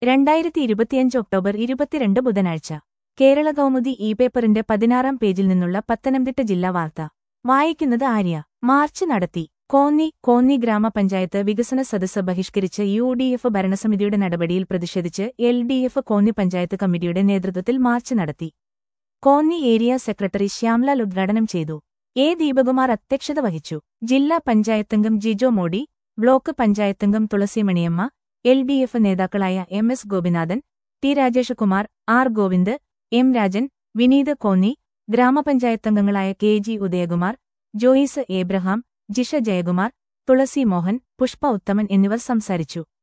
രണ്ടായിരത്തി ഇരുപത്തിയഞ്ച് ഒക്ടോബർ ഇരുപത്തിരണ്ട് ബുധനാഴ്ച കേരള കൗമുദി ഇ പേപ്പറിന്റെ പതിനാറാം പേജിൽ നിന്നുള്ള പത്തനംതിട്ട ജില്ലാ വാർത്ത വായിക്കുന്നത് ആര്യ മാർച്ച് നടത്തി കോന്നി കോന്നി ഗ്രാമപഞ്ചായത്ത് വികസന സദസ്സ് ബഹിഷ്കരിച്ച് യു ഡി എഫ് ഭരണസമിതിയുടെ നടപടിയിൽ പ്രതിഷേധിച്ച് L D F Konni panchayat കമ്മിറ്റിയുടെ നേതൃത്വത്തിൽ മാർച്ച് നടത്തി കോന്നി ഏരിയ സെക്രട്ടറി ശ്യാംലാൽ ഉദ്ഘാടനം ചെയ്തു എ ദീപകുമാർ അധ്യക്ഷത വഹിച്ചു ജില്ലാ പഞ്ചായത്തംഗം ജിജോ മോഡി ബ്ലോക്ക് പഞ്ചായത്തംഗം തുളസിമണിയമ്മ എൽ ഡി എഫ് നേതാക്കളായ M S Gopinathan T Rajeshkumar R Govind M Rajan Vineeth Konni ഗ്രാമപഞ്ചായത്തംഗങ്ങളായ കെ ജി ഉദയകുമാർ ജോയിസ് ഏബ്രഹാം ജിഷ ജയകുമാർ തുളസി മോഹൻ പുഷ്പ ഉത്തമൻ എന്നിവർ സംസാരിച്ചു